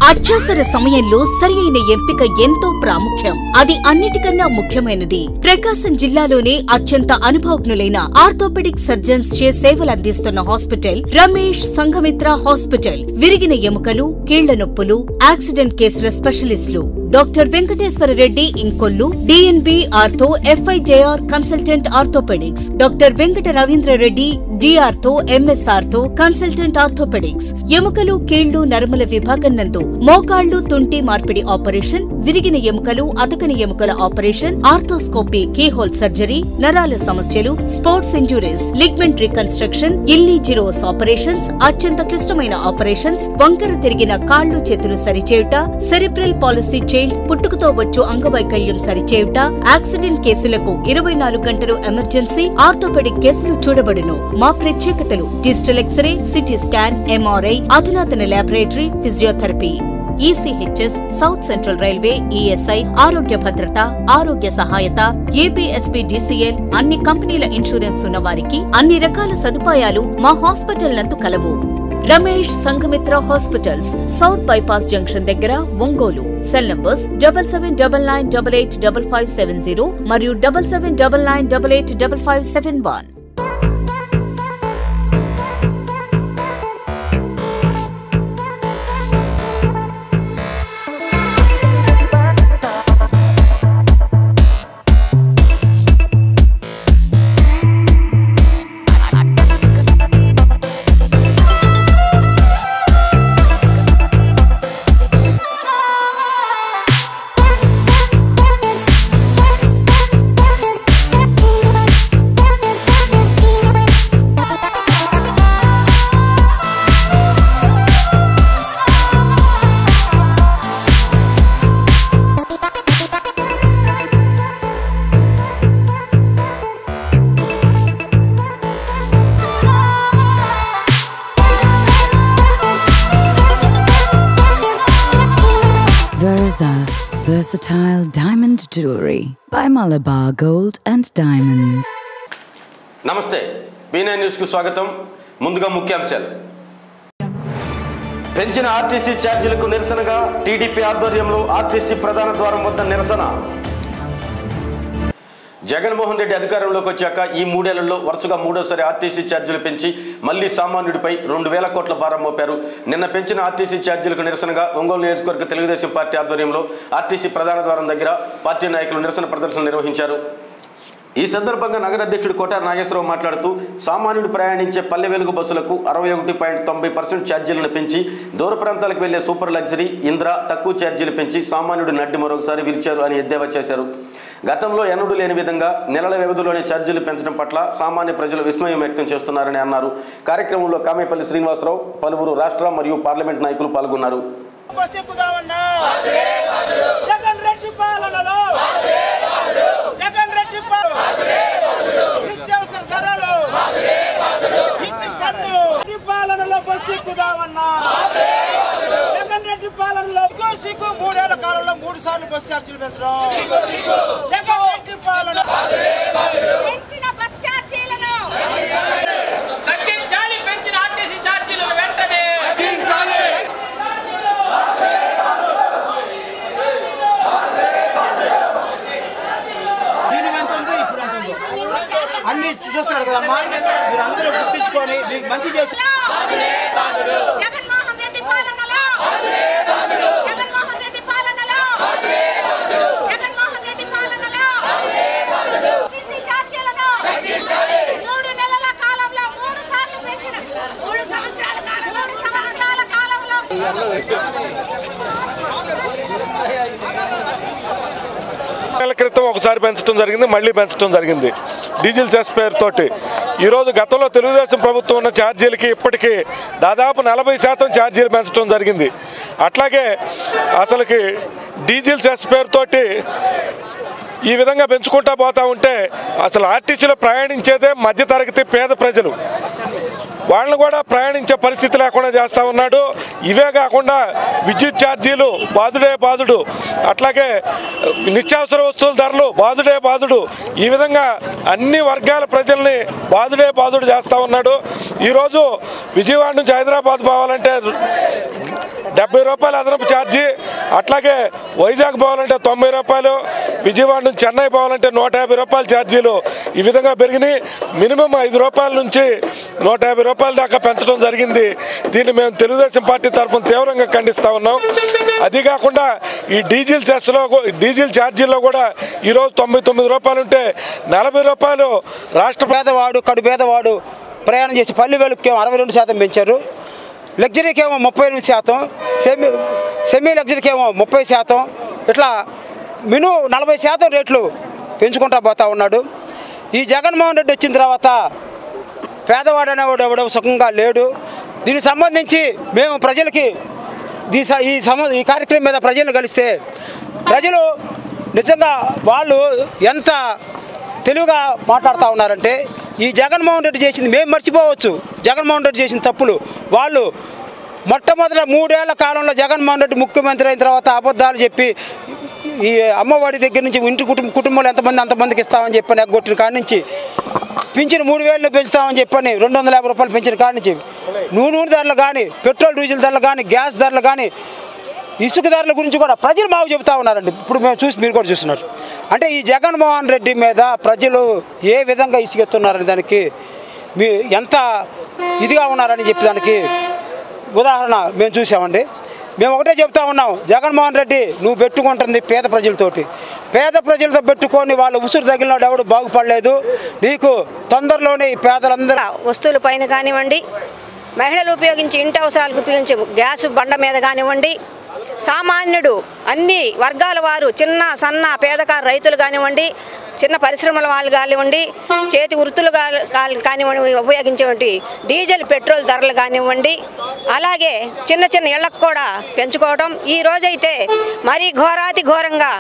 అత్యవసర సమయంలో సరియైన ఎంపిక ఎంతో ప్రాముఖ్యం అది అన్నిటికన్నా ముఖ్యమైనది ప్రకాశం జిల్లాలోనే అత్యంత అనుభవజ్ఞులైన ఆర్థోపెడిక్ సర్జన్స్ చే సేవలందిస్తున్న హాస్పిటల్ రమేష్ సంఘమిత్ర హాస్పిటల్ విరిగిన ఎముకలు కీళ్ల నొప్పులు యాక్సిడెంట్ కేసుల స్పెషలిస్టులు doctor Venkateswara Reddy Inkollu DNB ortho FIJR consultant orthopaedics doctor Venkata Ravindra Reddy D ortho MS ortho consultant orthopaedics ఎముకలు కీళ్లు నరముల విభాగం నందు మోకాళ్లు తుంటి మార్పిడి ఆపరేషన్ విరిగిన ఎముకలు అతకని ఎముకల ఆపరేషన్ ఆర్థోస్కోపీ కీహోల్ సర్జరీ నరాల సమస్యలు sports injuries ligament reconstruction Ilizarov operations అత్యంత క్లిష్టమైన ఆపరేషన్స్ వంకర తిరిగిన కాళ్లు చేతులు సరిచేయుట సెరిబ్రల్ పాలసీ చైల్డ్ పుట్టుకతో వచ్చు అంగవైకల్యం సరిచేయుట యాక్సిడెంట్ కేసులకు ఇరవై నాలుగు గంటలు ఎమర్జెన్సీ ఆర్థోపెడిక్ కేసులు చూడబడును మా ప్రత్యేకతలు digital X-ray CT scan MRI అధునాతన laboratory physiotherapy ECHS South Central Railway ESI ఆరోగ్య భద్రత ఆరోగ్య సహాయత ఏపీఎస్పీ డిసిఎల్ అన్ని కంపెనీల ఇన్సూరెన్స్ ఉన్న వారికి అన్ని రకాల సదుపాయాలు మా హాస్పిటల్ నందు కలవు Ramesh Sanghamitra hospitals South bypass junction దగ్గర Ongole cell numbers double seven double nine double eight double five seven zero మరియు double seven double nine double eight double five seven one Verza Versatile Diamond Jewelry by Malabar Gold and Diamonds. నమస్తే బీనే న్యూస్కు స్వాగతం ముందుగా ముఖ్యాంశాలు పెంచిన RTC ఛార్జీలకు నిరసనగా TDP ఆధ్వర్యంలో RTC ప్రధాన ద్వారం వద్ద నిరసన జగన్మోహన్ రెడ్డి అధికారంలోకి వచ్చాక ఈ మూడేళ్లలో వరుసగా మూడోసారి ఆర్టీసీ ఛార్జీలు పెంచి మళ్లీ సామాన్యుడిపై రెండు వేల కోట్ల భారం మోపారు నిన్న పెంచిన ఆర్టీసీ ఛార్జీలకు నిరసనగా ఒంగోలు నియోజకవర్గ తెలుగుదేశం పార్టీ ఆధ్వర్యంలో ఆర్టీసీ ప్రధాన ద్వారం దగ్గర పార్టీ నాయకులు నిరసన ప్రదర్శన నిర్వహించారు ఈ సందర్భంగా నగర అధ్యక్షుడు కోటార్ నాగేశ్వరరావు మాట్లాడుతూ సామాన్యుడు ప్రయాణించే పల్లె వెలుగు బస్సులకు అరవై ఒకటి పాయింట్ తొంభై పర్సెంట్ ఛార్జీలను పెంచి దూర ప్రాంతాలకు వెళ్లే సూపర్ లగ్జరీ ఇంద్ర తక్కువ ఛార్జీలు పెంచి సామాన్యుడి నడ్డి మరొకసారి విరిచారు అని ఎద్దేవా చేశారు గతంలో ఎన్నడూ లేని విధంగా నెలల వ్యవధిలోనే ఛార్జీలు పెంచడం పట్ల సామాన్య ప్రజలు విస్మయం వ్యక్తం చేస్తున్నారని అన్నారు కార్యక్రమంలో కామేపల్లి శ్రీనివాసరావు పలువురు రాష్ట్ర మరియు పార్లమెంట్ నాయకులు పాల్గొన్నారు బస్ ఎక్కుదామన్నా జగన్ రెడ్డి పాలనలో జగన్ రెడ్డి పాలన నిత్యావసర ధరలు ఇంటి పన్ను రెడ్డి పాలనలో బస్సు ఎక్కుదామన్నా జగన్ రెడ్డి పాలనలో సిగ్గు సిగ్గు మూడేళ్ల కాలంలో మూడు సార్లు బస్ ఛార్జీలు పెంచడం జగన్ రెడ్డి పాలన పెంచిన బస్ ఛార్జీలను తగ్గించాలి పెంచిన ఆర్టీసీ ఛార్జీలు వెంటనే దీని ఎంత ఉంది ఇప్పుడు ఎంత ఉందో అన్ని చూస్తున్నారు కదమ్మా మీరు అందరూ గుర్తించుకొని మీకు మంచి చేసి జగన్మోహన్ రెడ్డి పాలనలో జగన్మోహన్ రెడ్డి పాలనలో జగన్మోహన్ రెడ్డి పాలనలో ఆర్టీసీ ఛార్జీలను మూడు నెలల కాలంలో మూడు సార్లు పెంచిన మూడు సంవత్సరాల కాలం మూడు సంవత్సరాల కాలంలో నెలల క్రితం ఒకసారి పెంచడం జరిగింది మళ్ళీ పెంచడం జరిగింది డీజిల్ సెస్ పేరుతోటి ఈరోజు గతంలో తెలుగుదేశం ప్రభుత్వం ఉన్న ఛార్జీలకి ఇప్పటికీ దాదాపు నలభై శాతం ఛార్జీలు పెంచడం జరిగింది అట్లాగే అసలుకి డీజిల్ సెస్ పేరుతోటి ఈ విధంగా పెంచుకుంటా పోతా ఉంటే అసలు ఆర్టీసీలో ప్రయాణించేదే మధ్యతరగతి పేద ప్రజలు వాళ్ళని కూడా ప్రయాణించే పరిస్థితి లేకుండా చేస్తూ ఉన్నాడు ఇవే కాకుండా విద్యుత్ ఛార్జీలు బాదుడే బాదుడు అట్లాగే నిత్యావసర వస్తువుల ధరలు బాదుడే బాదుడు ఈ విధంగా అన్ని వర్గాల ప్రజల్ని బాదుడే బాదుడు చేస్తూ ఉన్నాడు ఈరోజు విజయవాడ నుంచి హైదరాబాద్ పోవాలంటే డెబ్బై రూపాయలు అదనపు ఛార్జీ అట్లాగే వైజాగ్ పోవాలంటే తొంభై రూపాయలు విజయవాడ నుంచి చెన్నై పోవాలంటే నూట యాభై రూపాయల ఛార్జీలు ఈ విధంగా పెరిగినాయి మినిమం ఐదు రూపాయల నుంచి నూట యాభై రూపాయల దాకా పెంచడం జరిగింది దీన్ని మేము తెలుగుదేశం పార్టీ తరఫున తీవ్రంగా ఖండిస్తా ఉన్నాం అది కాకుండా ఈ డీజిల్ సెస్లో కూ- డీజిల్ ఛార్జీల్లో కూడా ఈరోజు తొంభై తొమ్మిది రూపాయలు ఉంటే నలభై రూపాయలు రాష్ట్ర పేదవాడు కడు పేదవాడు ప్రయాణం చేసి పల్లి వెలుగుకేమో అరవై రెండు శాతం పెంచారు లగ్జరీకి ఏమో ముప్పై ఎనిమిది శాతం సెమీ సెమీ లగ్జరీకి ఏమో ముప్పై శాతం ఇట్లా మిను నలభై శాతం రేట్లు పెంచుకుంటా పోతా ఉన్నాడు ఈ జగన్మోహన్ రెడ్డి వచ్చిన తర్వాత పేదవాడు అనేవాడు ఎవడో సుఖంగా లేడు దీనికి సంబంధించి మేము ప్రజలకి ఈ స- ఈ సమ ఈ కార్యక్రమం మీద ప్రజలను కలిస్తే ప్రజలు నిజంగా వాళ్ళు ఎంత తెలివిగా మాట్లాడుతూ ఉన్నారంటే ఈ జగన్మోహన్ రెడ్డి చేసింది మేము మర్చిపోవచ్చు జగన్మోహన్ రెడ్డి చేసిన తప్పులు వాళ్ళు మొట్టమొదట మూడేళ్ల కాలంలో జగన్మోహన్ రెడ్డి ముఖ్యమంత్రి అయిన తర్వాత అబద్ధాలు చెప్పి ఈ అమ్మఒడి దగ్గర నుంచి ఇంటి కుటుంబ కుటుంబంలో ఎంతమంది అంతమందికి ఇస్తామని చెప్పని ఎగ్గొట్టిన కాడి నుంచి పింఛను మూడు వేలు పెంచుతామని చెప్పని రెండు వందల యాభై రూపాయలు పెంచిన కాడి నుంచి నూనె నూనె ధరలు కానీ పెట్రోల్ డీజిల్ ధరలు కానీ గ్యాస్ ధరలు కానీ ఇసుక ధరల గురించి కూడా ప్రజలు మాకు చెబుతా ఉన్నారండి ఇప్పుడు మేము చూసి మీరు కూడా చూస్తున్నారు అంటే ఈ జగన్మోహన్ రెడ్డి మీద ప్రజలు ఏ విధంగా ఇసుకెత్తున్నారని దానికి మీ ఎంత ఇదిగా ఉన్నారని చెప్పి దానికి ఉదాహరణ మేము చూసామండి మేము ఒకటే చెప్తా ఉన్నాం జగన్మోహన్ రెడ్డి నువ్వు పెట్టుకుంటుంది పేద ప్రజలతోటి పేద ప్రజలతో పెట్టుకొని వాళ్ళు ఉసురు తగిలినాడు ఎవడు బాగుపడలేదు నీకు తొందరలోనే ఈ పేదలందరూ వస్తువుల పైన కానివ్వండి మహిళలు ఉపయోగించి ఇంటి అవసరాలకు ఉపయోగించే గ్యాస్ బండ మీద కానివ్వండి సామాన్యుడు అన్ని వర్గాల వారు చిన్న సన్న పేదకారు రైతులు కానివ్వండి చిన్న పరిశ్రమల వాళ్ళు కానివ్వండి చేతి వృత్తులు కా- కా- కానివ్వండి ఉపయోగించేటువంటి డీజిల్ పెట్రోల్ ధరలు కానివ్వండి అలాగే చిన్న చిన్న ఇళ్లకు కూడా పెంచుకోవడం ఈ రోజైతే మరీ ఘోరాతి ఘోరంగా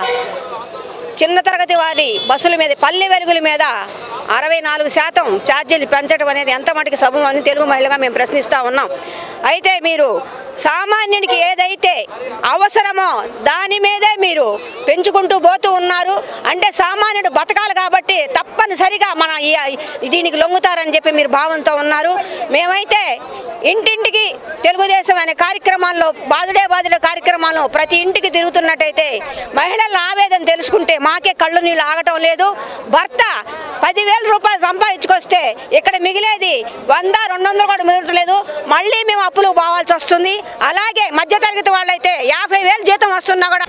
చిన్న తరగతి వారి బస్సుల మీద పల్లె వెలుగుల మీద అరవై నాలుగు శాతం ఛార్జీలు పెంచడం అనేది ఎంత మటుకు సబం అని తెలుగు మహిళగా మేము ప్రశ్నిస్తూ ఉన్నాం అయితే మీరు సామాన్యునికి ఏదైతే అవసరమో దాని మీదే మీరు పెంచుకుంటూ పోతూ ఉన్నారు అంటే సామాన్యుడు బతకాలి కాబట్టి తప్పనిసరిగా మన ఈ- దీనికి లొంగుతారని చెప్పి మీరు భావంతో ఉన్నారు మేమైతే ఇంటింటికి తెలుగుదేశం అనే కార్యక్రమాల్లో బాదుడే బాదుడే కార్యక్రమాలను ప్రతి ఇంటికి తిరుగుతున్నట్టయితే మహిళల ఆవేదన తెలుసుకుంటే మాకే కళ్ళు నీళ్ళు ఆగటం లేదు భర్త పదివేల రూపాయలు సంపాదించుకొస్తే ఇక్కడ మిగిలేది వంద రెండు వందలు కూడా మిగలట్లేదు మళ్ళీ మేము అప్పులు పోవాల్సి వస్తుంది అలాగే మధ్యతరగతి వాళ్ళైతే యాభై వేలు జీతం వస్తున్నా కూడా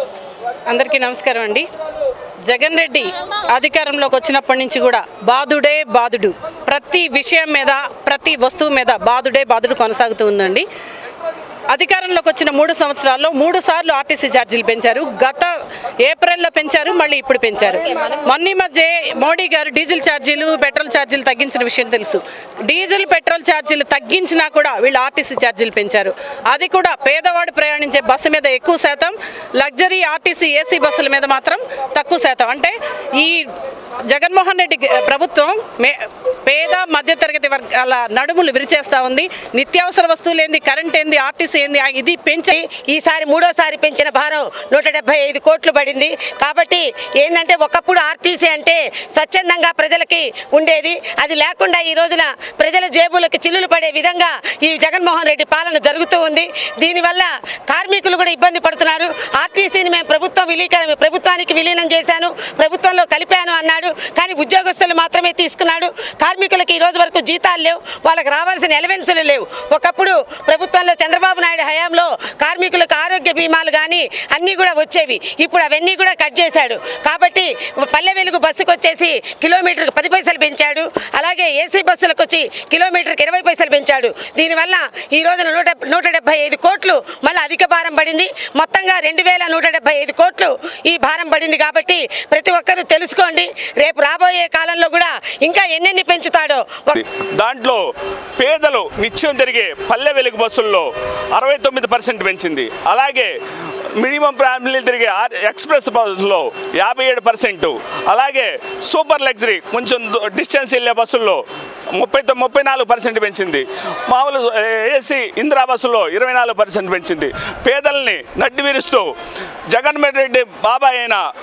అందరికీ నమస్కారం అండి జగన్ రెడ్డి అధికారంలోకి వచ్చినప్పటి నుంచి కూడా బాధుడే బాధుడు ప్రతి విషయం మీద ప్రతి వస్తువు మీద బాధుడే బాధుడు కొనసాగుతూ ఉందండి అధికారంలోకి వచ్చిన మూడు సంవత్సరాల్లో మూడు సార్లు ఆర్టీసీ ఛార్జీలు పెంచారు గత ఏప్రిల్లో పెంచారు మళ్ళీ ఇప్పుడు పెంచారు మొన్న ఈ మధ్య మోడీ గారు డీజిల్ ఛార్జీలు పెట్రోల్ ఛార్జీలు తగ్గించిన విషయం తెలుసు డీజిల్ పెట్రోల్ ఛార్జీలు తగ్గించినా కూడా వీళ్ళు ఆర్టీసీ ఛార్జీలు పెంచారు అది కూడా పేదవాడు ప్రయాణించే బస్సు మీద ఎక్కువ శాతం లగ్జరీ ఆర్టీసీ ఏసీ బస్సుల మీద మాత్రం తక్కువ శాతం అంటే ఈ జగన్మోహన్ రెడ్డి గ- ప్రభుత్వం మే పేద మధ్యతరగతి వర్గాల నడుములు విరిచేస్తా ఉంది నిత్యావసర వస్తువులు ఏంది కరెంట్ ఏంది ఆర్టీసీ ఏంది ఆ ఇది పెంచి ఈసారి మూడోసారి పెంచిన భారం నూట డెబ్బై ఐదు కోట్లు పడింది కాబట్టి ఏంటంటే ఒకప్పుడు ఆర్టీసీ అంటే స్వచ్ఛందంగా ప్రజలకి ఉండేది అది లేకుండా ఈ రోజున ప్రజల జేబులకు చిల్లులు పడే విధంగా ఈ జగన్మోహన్ రెడ్డి పాలన జరుగుతూ ఉంది దీనివల్ల కార్మికులు కూడా ఇబ్బంది పడుతున్నారు ఆర్టీసీని మేము ప్రభుత్వం విలీకరణ ప్రభుత్వానికి విలీనం చేశాను ప్రభుత్వంలో కలిపాను అన్నాడు కానీ ఉద్యోగస్తులు మాత్రమే తీసుకున్నాడు కార్మికులకు ఈ రోజు వరకు జీతాలు లేవు వాళ్ళకి రావాల్సిన ఎలవెన్సులు లేవు ఒకప్పుడు ప్రభుత్వంలో చంద్రబాబు నాయుడు హయాంలో కార్మికులకు ఆరోగ్య బీమాలు కానీ అన్నీ కూడా వచ్చేవి ఇప్పుడు అవన్నీ కూడా కట్ చేశాడు కాబట్టి పల్లె వెలుగు బస్సుకు వచ్చేసి కిలోమీటర్కి పది పైసలు పెంచాడు అలాగే ఏసీ బస్సులకు వచ్చి కిలోమీటర్కి ఇరవై పైసలు పెంచాడు దీనివల్ల ఈ రోజున నూట నూట డెబ్బై ఐదు కోట్లు మళ్ళీ అధిక భారం పడింది మొత్తంగా రెండు వేల నూట డెబ్బై ఐదు కోట్లు ఈ భారం పడింది కాబట్టి ప్రతి ఒక్కరూ తెలుసుకోండి రేపు రాబోయే కాలంలో కూడా ఇంకా ఎన్నెన్ని పెంచుతాడో ఒక- దాంట్లో పేదలు నిత్యం తిరిగే పల్లె వెలుగు బస్సుల్లో అరవై తొమ్మిది పర్సెంట్ పెంచింది అలాగే మినిమం ఫ్యామిలీ తిరిగే ఆర్- ఎక్స్ప్రెస్ బస్సుల్లో యాభై ఏడు పర్సెంట్ అలాగే సూపర్ లగ్జరీ కొంచెం దు- డిస్టెన్స్ వెళ్ళే బస్సుల్లో ముప్పై తొమ్మిది ముప్పై నాలుగు పర్సెంట్ పెంచింది మామూలు ఏసీ ఇందిరా బస్సులో ఇరవై నాలుగు పర్సెంట్ పెంచింది పేదల్ని నడ్డి విరుస్తూ జగన్మోహన్ రెడ్డి బాబాయ్ అయిన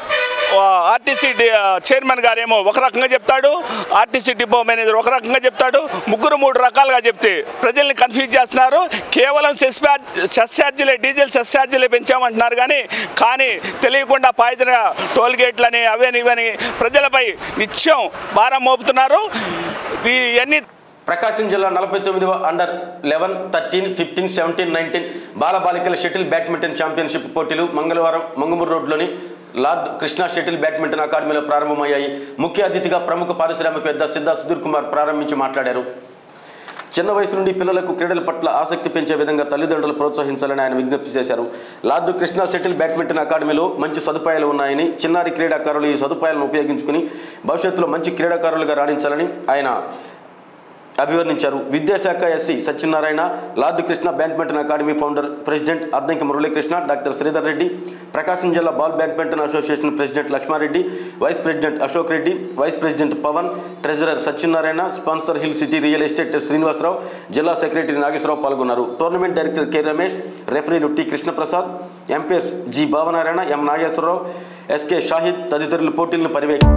ఆర్టీసీ డి- చైర్మన్ గారేమో ఒక రకంగా చెప్తాడు ఆర్టీసీ డిపో మేనేజర్ ఒక రకంగా చెప్తాడు ముగ్గురు మూడు రకాలుగా చెప్తే ప్రజల్ని కన్ఫ్యూజ్ చేస్తున్నారు కేవలం సెస్పా సెస్సార్జీలే డీజిల్ సెస్సార్జీలే పెంచామంటున్నారు కానీ కానీ తెలియకుండా పాయిదన టోల్ గేట్లని అవని ఇవని ప్రజలపై నిత్యం భారం మోపుతున్నారు ఇవన్నీ ప్రకాశం జిల్లా నలభై తొమ్మిదవ under eleven thirteen fifteen seventeen nineteen బాలబాలికల షటిల్ బ్యాడ్మింటన్ ఛాంపియన్షిప్ పోటీలు మంగళవారం మంగమూరు రోడ్లోని లార్డ్ కృష్ణా షటిల్ బ్యాడ్మింటన్ అకాడమీలో ప్రారంభమయ్యాయి ముఖ్య అతిథిగా ప్రముఖ పారిశ్రామికవేత్త సిద్ధా సుధీర్ కుమార్ ప్రారంభించి మాట్లాడారు చిన్న వయసు నుండి పిల్లలకు క్రీడల పట్ల ఆసక్తి పెంచే విధంగా తల్లిదండ్రులు ప్రోత్సహించాలని ఆయన విజ్ఞప్తి చేశారు లార్డు కృష్ణా షటిల్ బ్యాడ్మింటన్ అకాడమీలో మంచి సదుపాయాలు ఉన్నాయని చిన్నారి క్రీడాకారులు ఈ సదుపాయాలను ఉపయోగించుకుని భవిష్యత్తులో మంచి క్రీడాకారులుగా రాణించాలని ఆయన అభివర్ణించారు విద్యాశాఖ SC Satyanarayana Lord Krishna badminton academy founder president Addanki Muralikrishna doctor Sridhar Reddy Prakasam జిల్లా ball badminton association president Lakshmareddy vice president Ashok Reddy vice president Pavan treasurer Satyanarayana sponsor Hill City Real Estate Srinivasarao జిల్లా సెక్రటరీ నాగేశ్వరరావు పాల్గొన్నారు టోర్నమెంట్ డైరెక్టర్ కె రమేష్ రెఫరీలు T Krishnaprasad MPS G Bhavanarayana M Nageswararao SK Shahid తదితరులు పోటీలను పర్యవేక్ష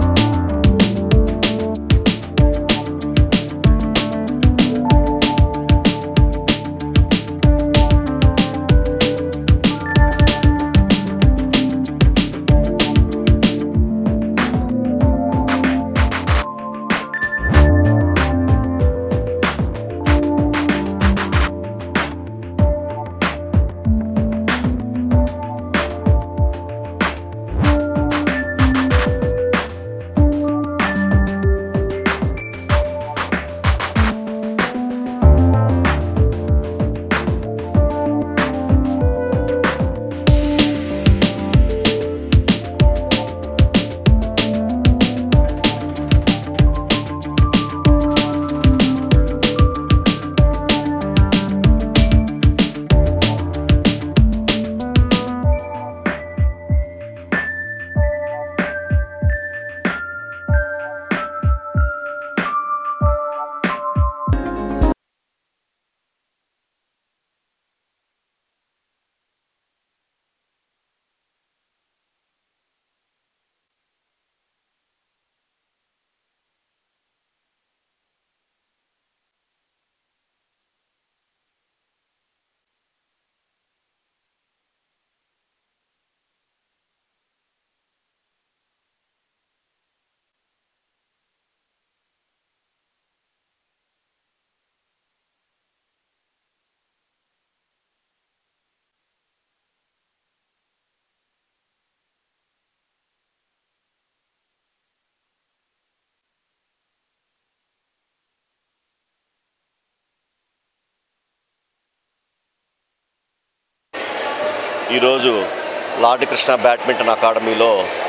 ఈరోజు లార్డ్ కృష్ణ బ్యాడ్మింటన్ అకాడమీలో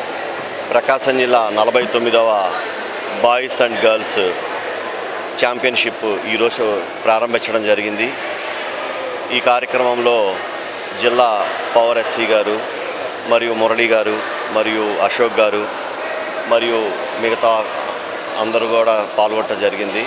ప్రకాశం జిల్లా నలభై తొమ్మిదవ బాయ్స్ అండ్ గర్ల్స్ ఛాంపియన్షిప్ ఈరోజు ప్రారంభించడం జరిగింది ఈ కార్యక్రమంలో జిల్లా పవర్ ఎస్సీ గారు మరియు మురళి గారు మరియు అశోక్ గారు మరియు మిగతా అందరూ కూడా పాల్గొనడం జరిగింది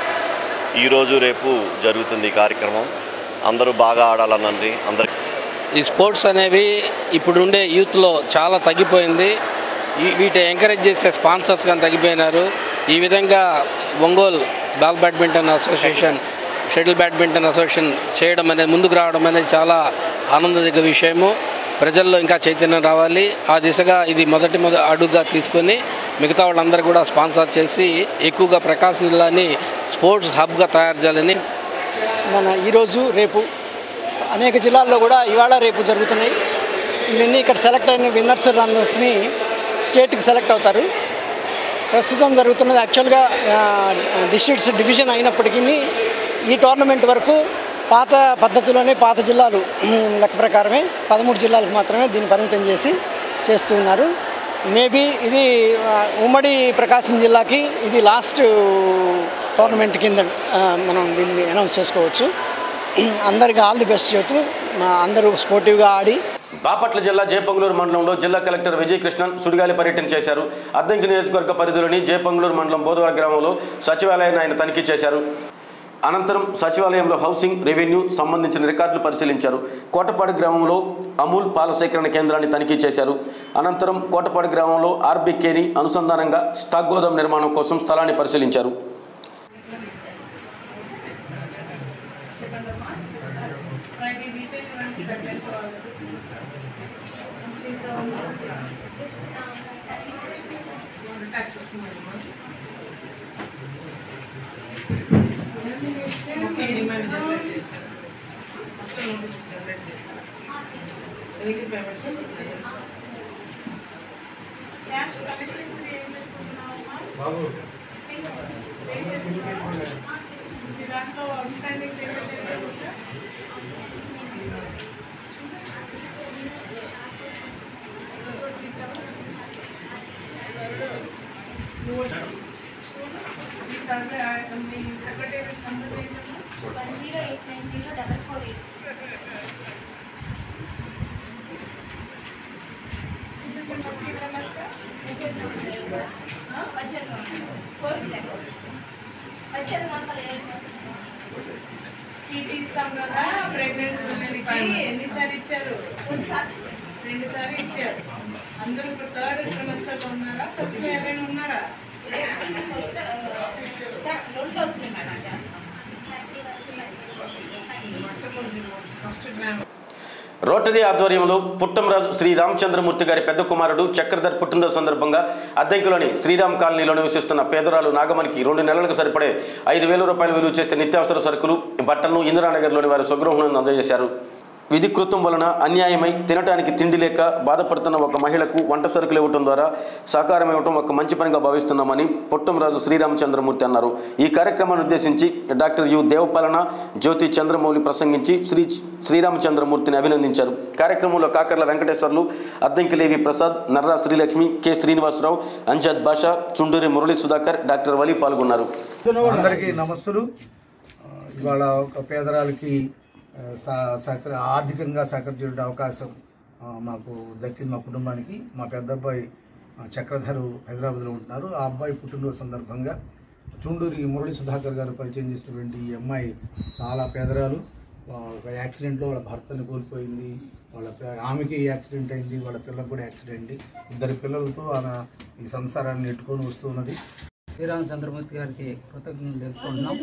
ఈరోజు రేపు జరుగుతుంది ఈ కార్యక్రమం అందరూ బాగా ఆడాలనండి అందరి ఈ స్పోర్ట్స్ అనేవి ఇప్పుడుండే యూత్లో చాలా తగ్గిపోయింది ఈ- వీటి ఎంకరేజ్ చేసే స్పాన్సర్స్ కానీ తగ్గిపోయినారు ఈ విధంగా Ongole ball badminton association shuttle badminton association చేయడం అనేది ముందుకు రావడం అనేది చాలా ఆనందదగ్గ విషయము ప్రజల్లో ఇంకా చైతన్యం రావాలి ఆ దిశగా ఇది మొదటి మొదటి అడుగుగా తీసుకొని మిగతా వాళ్ళందరూ కూడా స్పాన్సర్ చేసి ఎక్కువగా ప్రకాశం జిల్లాని స్పోర్ట్స్ హబ్గా తయారు చేయాలని మన ఈరోజు రేపు అనేక జిల్లాల్లో కూడా ఇవాళ రేపు జరుగుతున్నాయి ఇవన్నీ ఇక్కడ సెలెక్ట్ అయిన విన్నర్స్ రన్నర్స్ని స్టేట్కి సెలెక్ట్ అవుతారు ప్రస్తుతం జరుగుతున్నది యాక్చువల్గా డిస్ట్రిక్ట్స్ డివిజన్ అయినప్పటికీ ఈ టోర్నమెంట్ వరకు పాత పద్ధతిలోనే పాత జిల్లాలు లెక్క ప్రకారమే పదమూడు జిల్లాలకు మాత్రమే దీన్ని పరిమితం చేసి చేస్తూ ఉన్నారు మేబీ ఇది ఆ, ఉమ్మడి ప్రకాశం జిల్లాకి ఇది లాస్ట్ టోర్నమెంట్ కింద ఆ, మనం దీన్ని అనౌన్స్ చేసుకోవచ్చు అందరికి ఆల్ ది బెస్ట్ చెబుతూ మా అందరూ స్పోర్టివ్గా ఆడి బాపట్ల జిల్లా జయపంగులూరు మండలంలో జిల్లా కలెక్టర్ విజయ్ కృష్ణన్ సుడిగాలి పర్యటన చేశారు అద్దంకి నియోజకవర్గ పరిధిలోని జయపంగులూరు మండలం బోధవర గ్రామంలో సచివాలయాన్ని ఆయన తనిఖీ చేశారు అనంతరం సచివాలయంలో హౌసింగ్ రెవెన్యూ సంబంధించిన రికార్డులు పరిశీలించారు కోటపాడు గ్రామంలో అమూల్ పాల సేకరణ కేంద్రాన్ని తనిఖీ చేశారు అనంతరం కోటపాడు గ్రామంలో ఆర్బీకేని అనుసంధానంగా స్టాక్ గోదాం నిర్మాణం కోసం స్థలాన్ని పరిశీలించారు క్యాష్ కలెక్ట్ చేసి ఏం చేసుకుంటున్నావమ్మా బాబు ఏం చేస్తున్నావు మీ దాంట్లో అవుట్స్టాండింగ్ పేమెంట్ ఏమైనా మీ సర్వే మీ సెక్రటరీ నెంబర్ ఏంటమ్మా one zero eight nine zero double four eight TT ఇస్తాం కదా ప్రెగ్నెంట్ ఉమెన్కి ఎన్నిసార్లు ఇచ్చారు రెండు సార్లు ఇచ్చారు అందరూ ఇప్పుడు థర్డ్ ట్రిమస్టర్లో ఉన్నారా ఫస్ట్ ఎవరైనా ఉన్నారా ఫస్ట్ జ్ఞానం రోటరీ ఆధ్వర్యంలో పుట్టంరాజు శ్రీ రామచంద్రమూర్తి గారి పెద్ద కుమారుడు చక్రధర్ పుట్టినరోజు సందర్భంగా అద్దెంకులోని శ్రీరామ్ కాలనీలో నివసిస్తున్న పేదరాలు నాగమణికి రెండు నెలలకు సరిపడే ఐదు వేల రూపాయలు విలువ చేసే నిత్యావసర సరుకులు బట్టలను ఇందిరానగర్లోని వారి స్వగృహంలో అందజేశారు విధికృతం వలన అన్యాయమై తినటానికి తిండి లేక బాధపడుతున్న ఒక మహిళకు వంట సరుకులు ఇవ్వటం ద్వారా సహకారం ఇవ్వటం ఒక మంచి పనిగా భావిస్తున్నామని పుట్టంరాజు శ్రీరామచంద్రమూర్తి అన్నారు ఈ కార్యక్రమాన్ని ఉద్దేశించి డాక్టర్ యు దేవపాలన జ్యోతి చంద్రమౌళి ప్రసంగించి శ్రీ శ్రీరామచంద్రమూర్తిని అభినందించారు కార్యక్రమంలో కాకర్ల వెంకటేశ్వర్లు అద్దంకిలేవి ప్రసాద్ నర్రా శ్రీలక్ష్మి కె శ్రీనివాసరావు అంజద్ బాషా చుండూరి మురళీ సుధాకర్ డాక్టర్ వలి పాల్గొన్నారు అందరికీ నమస్తులు ఆ, ఇవాళ ఒక పేదరాలకి ఆ, సహ- సహకర ఆర్థికంగా సహకరించే అవకాశం ఆ, మాకు దక్కింది మా కుటుంబానికి మా పెద్ద అబ్బాయి ఆ, చక్రధరు హైదరాబాద్లో ఉంటున్నారు ఆ అబ్బాయి పుట్టినరోజు సందర్భంగా చుండూరి మురళి సుధాకర్ గారు పరిచయం చేసినటువంటి ఈ అమ్మాయి చాలా పేదరాలు ఆ, ఒక యాక్సిడెంట్లో వాళ్ళ భర్తని కోల్పోయింది వాళ్ళ పే- ఆమెకి యాక్సిడెంట్ అయింది వాళ్ళ పిల్లలకు కూడా యాక్సిడెంట్ అయింది ఇద్దరు పిల్లలతో ఆమె ఈ సంసారాన్ని నెట్టుకొని వస్తూ ఉన్నది శ్రీరామచంద్రమూర్తి గారికి కృతజ్ఞతలు తెలుపుకుంటున్నాం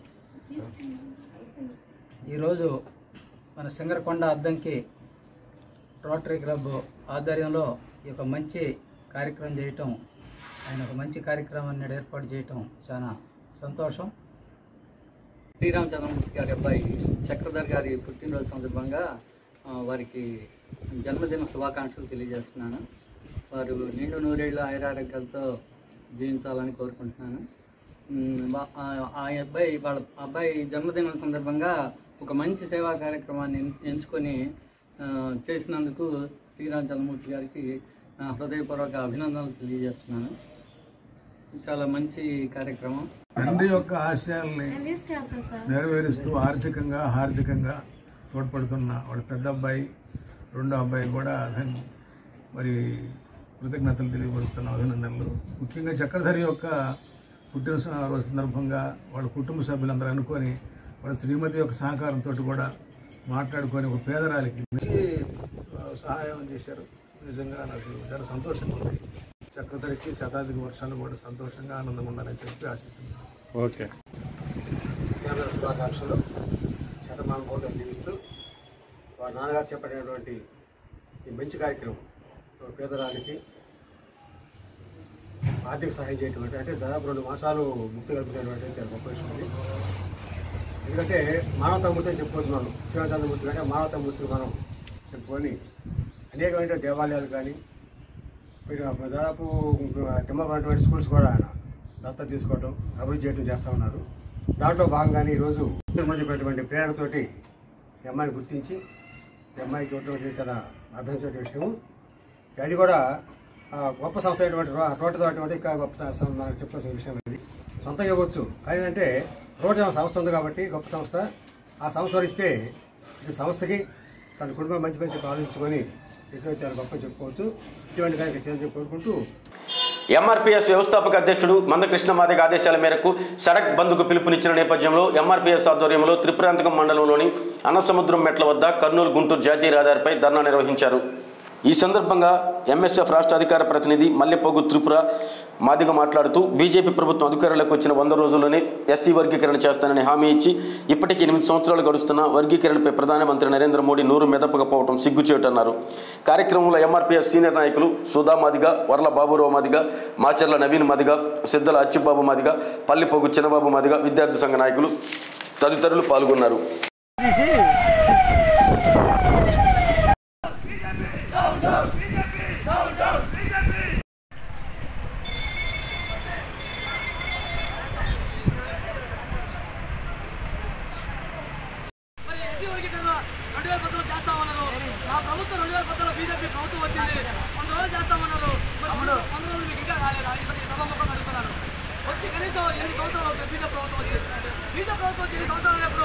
ఈరోజు మన సింగరకొండ అద్దంకి రోటరీ క్లబ్ ఆధ్వర్యంలో ఈ యొక్క మంచి కార్యక్రమం చేయటం ఆయన ఒక మంచి కార్యక్రమాన్ని ఏర్పాటు చేయటం చాలా సంతోషం శ్రీరామచంద్రమూర్తి గారి అబ్బాయి చక్రధర్ గారి పుట్టినరోజు సందర్భంగా ఆ, వారికి జన్మదిన శుభాకాంక్షలు తెలియజేస్తున్నాను వారు నిండు నూరేళ్ళు ఆయురారోగ్యాలతో జీవించాలని కోరుకుంటున్నాను ఉమ్, వా- ఆ- ఆ అబ్బాయి వాళ్ళ అబ్బాయి జన్మదినం సందర్భంగా ఒక మంచి సేవా కార్యక్రమాన్ని ఎన్- ఎంచుకొని ఆ, చేసినందుకు శ్రీరామచంద్రమూర్తి గారికి నా హృదయపూర్వక అభినందనలు తెలియజేస్తున్నాను చాలా మంచి కార్యక్రమం తండ్రి యొక్క ఆశయాల్ని నెరవేరుస్తూ ఆర్థికంగా హార్దికంగా తోడ్పడుతున్న వాళ్ళ పెద్ద అబ్బాయి రెండో అబ్బాయి కూడా అతను మరి కృతజ్ఞతలు తెలియపరుస్తున్న అభినందనలు ముఖ్యంగా చక్రధరి యొక్క పుట్టిన స- రోజు సందర్భంగా వాళ్ళ కుటుంబ సభ్యులందరూ అనుకొని వాళ్ళ శ్రీమతి యొక్క సహకారంతో కూడా మాట్లాడుకొని ఒక పేదరాలికి మంచి ఆ, సహాయం చేశారు నిజంగా నాకు చాలా సంతోషంగా ఉంది చక్రధరికి శతాధిక వర్షాలు కూడా సంతోషంగా ఆనందంగా ఉండాలని చెప్పి ఆశిస్తున్నాను ఓకే కేంద్ర శుభాకాంక్షలు శతమానం బోధన జీవిస్తూ వారి నాన్నగారు చెప్పినటువంటి ఈ మంచి కార్యక్రమం ఒక పేదరానికి ఆర్థిక సహాయం చేయటువంటి అంటే దాదాపు రెండు మాసాలు ముక్తి కల్పించేటువంటి చాలా గొప్ప విషయం ఇది ఎందుకంటే మానవతామూర్తి అని చెప్పుకోవచ్చు మనం శివచంద్రమూర్తి కంటే మానవతామూర్తి మనం చెప్పుకొని అనేకమైన దేవాలయాలు కానీ మీరు దాదాపు తిమ్మమైనటువంటి స్కూల్స్ కూడా ఆయన దత్త తీసుకోవడం అభివృద్ధి చేయడం చేస్తూ ఉన్నారు దాంట్లో భాగంగానే ఈరోజు చెప్పినటువంటి ప్రేరణతోటి ఈ అమ్మాయిని గుర్తించి ఈ అమ్మాయికి ఉన్నటువంటి చాలా అభ్యర్థించిన విషయము అది కూడా ఆ, గొప్ప సంస్థ అయినటువంటి రో- రోడ్డు అటువంటి ఇంకా గొప్ప సంస్థ మనకు చెప్పాల్సిన విషయం ఇది సొంతంగా ఇవ్వచ్చు కానీ ఏంటంటే రోడ్డు అనే సంస్థ ఉంది కాబట్టి గొప్ప సంస్థ ఆ సంస్థ వరిస్తే ఇటు సంస్థకి తన కుటుంబం మంచి మంచి ఆలోచించుకొని ఇటువంటి చాలా గొప్ప చెప్పుకోవచ్చు ఇటువంటి దానికి చేయాలని కోరుకుంటూ ఎంఆర్పీఎస్ వ్యవస్థాపక అధ్యక్షుడు మందకృష్ణ మాదిగ ఆదేశాల మేరకు సడక్ బంద్కు పిలుపునిచ్చిన నేపథ్యంలో ఎంఆర్పీఎస్ ఆధ్వర్యంలో త్రిపురాంతకం మండలంలోని అన్నసముద్రం మెట్ల వద్ద కర్నూలు గుంటూరు జాతీయ రహదారిపై ధర్నా నిర్వహించారు ఈ సందర్భంగా ఎంఎస్ఎఫ్ రాష్ట్ర అధికార ప్రతినిధి మల్లెపోగు త్రిపుర మాదిగ మాట్లాడుతూ బీజేపీ ప్రభుత్వం అధికారంలోకి వచ్చిన వంద రోజుల్లోనే ఎస్సీ వర్గీకరణ చేస్తానని హామీ ఇచ్చి ఇప్పటికీ ఎనిమిది సంవత్సరాలు గడుస్తున్న వర్గీకరణపై ప్రధానమంత్రి నరేంద్ర మోడీ నోరు మెదపకపోవడం సిగ్గుచేటన్నారు కార్యక్రమంలో ఎంఆర్పీఎస్ సీనియర్ నాయకులు సుధా మాదిగ వర్ల బాబురావు మాదిగ మాచర్ల నవీన్ మాదిగ సిద్దల అచ్చుబాబు మాదిగ పల్లిపోగు చిన్నబాబు మాదిగ విద్యార్థి సంఘ నాయకులు తదితరులు పాల్గొన్నారు మరి ఎస్సీ వర్గీకరణ రెండు వేల పద్నాలుగు చేస్తామన్నారు ఆ ప్రభుత్వం రెండు వేల పద్నాలుగు బీజేపీ ప్రభుత్వం వచ్చింది వంద రోజులు చేస్తామన్నారు మరి వంద వంద రోజులు మీకు ఇంకా రాలేదు ఈ సభ- ఈ సభాముఖంగా అడుగుతున్నాను వచ్చి కనీసం ఎనిమిది సంవత్సరాలు అవుతుంది బీజేపీ ప్రభుత్వం వచ్చి బీజేపీ ప్రభుత్వం వచ్చి ఎనిమిది సంవత్సరాలు ఎప్పుడు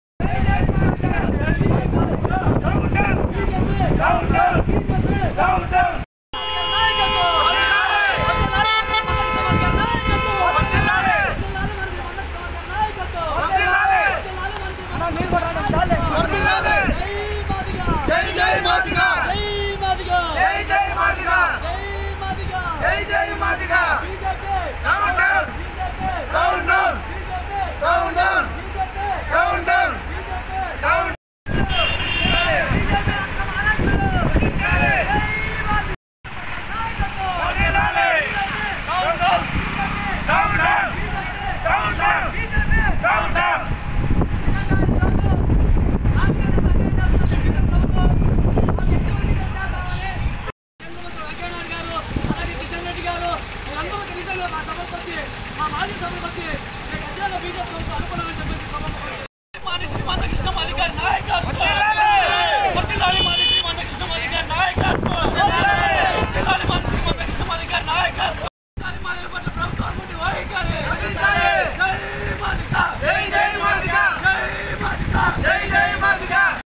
అలాగే కిషన్ రెడ్డి గారు వీళ్ళందరూ కనీసం మా సభకు వచ్చి మా మాజీ సభకు వచ్చి మేము ఖచ్చితంగా బీజేపీ ప్రభుత్వం అనుకున్నామని చెప్పేసి సభకు వచ్చి మాది శ్రీమంత కృష్ణ మాది గారి నాయకత్వం వర్ధిల్లాలి మాది శ్రీమంత కృష్ణ మాది గారి నాయకత్వం వర్ధిల్లాలి మాది శ్రీమంత కృష్ణ మాది గారి నాయకత్వం వర్ధిల్లాలి మాదిగల పట్ల ప్రభుత్వం నుండి వైఖరి. జై మాదిగ. జై జై మాదిగ. జై మాదిగ. జై జై మాదిగ.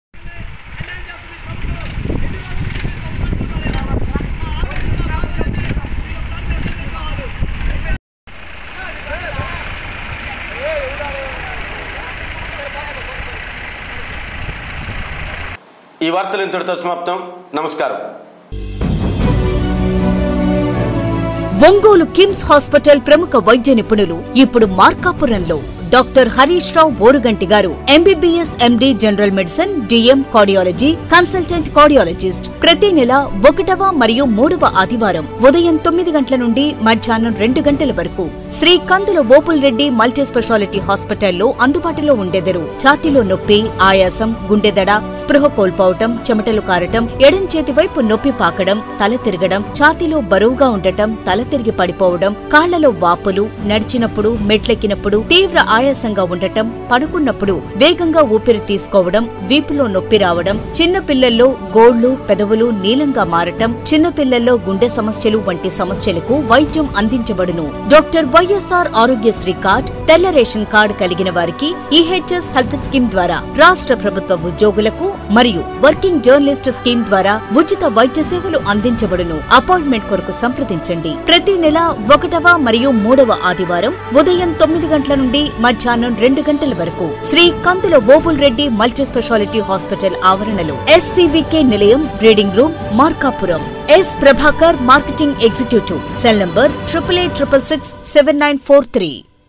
ఈ వార్తలు ఇంతటితో సమాప్తం నమస్కారం ఒంగోలు కిమ్స్ హాస్పిటల్ ప్రముఖ వైద్య నిపుణులు ఇప్పుడు మార్కాపురంలో డాక్టర్ హరీష్ రావు బోరుగంటి గారు MBBS MD general medicine DM cardiology consultant cardiologist ప్రతి నెల ఒకటవ మరియు మూడవ ఆదివారం ఉదయం తొమ్మిది గంటల నుండి మధ్యాహ్నం రెండు గంటల వరకు శ్రీ కందుల ఓపుల్ రెడ్డి మల్టీ స్పెషాలిటీ హాస్పిటల్లో అందుబాటులో ఉండెదరు ఛాతీలో నొప్పి ఆయాసం గుండెదడ స్పృహ కోల్పోవటం చెమటలు కారటం ఎడం చేతి వైపు నొప్పి పాకడం తల తిరగడం ఛాతీలో బరువుగా ఉండటం తల తిరిగి పడిపోవడం కాళ్లలో వాపులు నడిచినప్పుడు మెట్లెక్కినప్పుడు తీవ్ర ఆయాసంగా ఉండటం పడుకున్నప్పుడు వేగంగా ఊపిరి తీసుకోవడం వీపులో నొప్పి రావడం చిన్న పిల్లల్లో గోళ్లు పెదవులు నీలంగా మారటం చిన్న పిల్లల్లో గుండె సమస్యలు వంటి సమస్యలకు వైద్యం అందించబడును డాక్టర్ వైఎస్ఆర్ ఆరోగ్యశ్రీ కార్డ్ తెల్ల రేషన్ కార్డ్ కలిగిన వారికి ఈహెచ్ఎస్ హెల్త్ స్కీమ్ ద్వారా రాష్ట్ర ప్రభుత్వ ఉద్యోగులకు మరియు వర్కింగ్ జర్నలిస్ట్ స్కీమ్ ద్వారా ఉచిత వైద్య సేవలు అందించబడును అపాయింట్మెంట్ కొరకు సంప్రదించండి ప్రతి నెల ఒకటవ మరియు మూడవ ఆదివారం ఉదయం తొమ్మిది గంటల నుండి మధ్యాహ్నం రెండు గంటల వరకు Shri Kandula Obul Reddy multi speciality hospital ఆవరణలో SCVK Nilayam reading room Markapuram S Prabhakar marketing executive cell number triple eight triple six seven nine four three